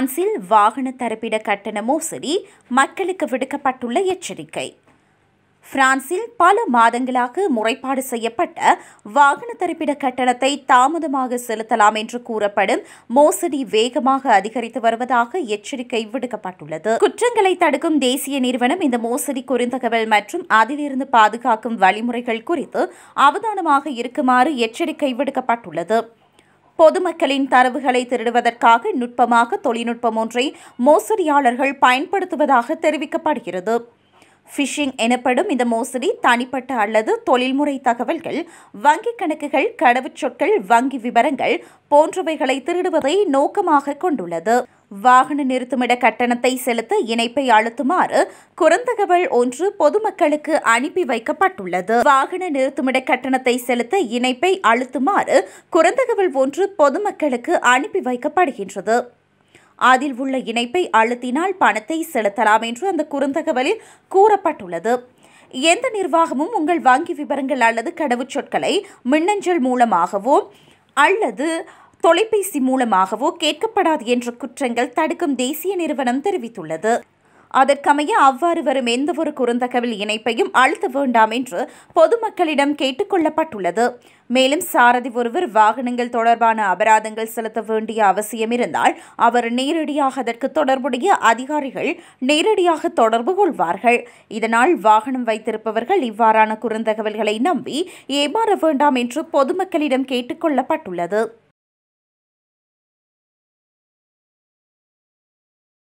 பிரான்சில் வாகன தரப்பிட கட்டண மோசடி மக்களுக்கு விடுக்கப்பட்டுள்ள எச்சரிக்கை பிரான்சில் பல மாதங்களாக முறைப்பாடு செய்யப்பட்ட வாகன தரிப்பிட கட்டணத்தை தாமதமாக செலுத்தலாம் என்று கூறப்படும் மோசடி வேகமாக அதிகரித்து வருவதாக எச்சரிக்கை விடுக்கப்பட்டுள்ளது குற்றங்களை தடுக்கும் தேசிய நிறுவனம் இந்த மோசடி குறுந்தகவல் மற்றும் அதிலிருந்து பாதுகாக்கும் வழிமுறைகள் குறித்து அவதானமாக இருக்குமாறு எச்சரிக்கை விடுக்கப்பட்டுள்ளது பொதுமக்களின் தரவுகளை திருடுவதற்காக நுட்பமாக தொழில்நுட்பம் ஒன்றை மோசடியாளர்கள் பயன்படுத்துவதாக தெரிவிக்கப்படுகிறது ஃபிஷிங் எனப்படும் இந்த மோசடி தனிப்பட்ட அல்லது தொழில்முறை தகவல்கள் வங்கிக் கணக்குகள் கடவுச்சொற்கள் வங்கி விவரங்கள் போன்றவைகளை திருடுவதை நோக்கமாக கொண்டுள்ளது வாகன நிறுத்துமிட கட்டணத்தை செலுத்த இணைப்பை அழுத்துமாறு குறுந்தகவல் ஒன்று பொதுமக்களுக்கு அனுப்பி வைக்கப்பட்டுள்ளது வாகன நிறுத்துமிட கட்டணத்தை செலுத்த இணைப்பை அழுத்துமாறு குறுந்தகவல் ஒன்று பொதுமக்களுக்கு அனுப்பி வைக்கப்படுகின்றது அதில் உள்ள இணைப்பை அழுத்தினால் பணத்தை செலுத்தலாம் என்று அந்த குறுந்தகவலில் கூறப்பட்டுள்ளது எந்த நிர்வாகமும் உங்கள் வங்கி விவரங்கள் அல்லது கடவுச்சொற்களை மின்னஞ்சல் மூலமாகவோ அல்லது தொலைபேசி மூலமாகவோ கேட்கப்படாது என்ற குற்றங்கள் தடுக்கும் தேசிய நிறுவனம் தெரிவித்துள்ளது அதற்கமைய அவ்வாறு வரும் எந்தவொரு குறுந்தகவல் இணைப்பையும் அழுத்த வேண்டாம் என்று பொதுமக்களிடம் கேட்டுக்கொள்ளப்பட்டுள்ளது மேலும் சாரதி ஒருவர் வாகனங்கள் தொடர்பான அபராதங்கள் செலுத்த வேண்டிய அவசியம் இருந்தால் அவர் நேரடியாக அதற்கு தொடர்புடைய அதிகாரிகள் நேரடியாக தொடர்பு கொள்வார்கள் இதனால் வாகனம் வைத்திருப்பவர்கள் இவ்வாறான குறுந்தகவல்களை நம்பி ஏமாற வேண்டாம் என்று பொதுமக்களிடம் கேட்டுக்கொள்ளப்பட்டுள்ளது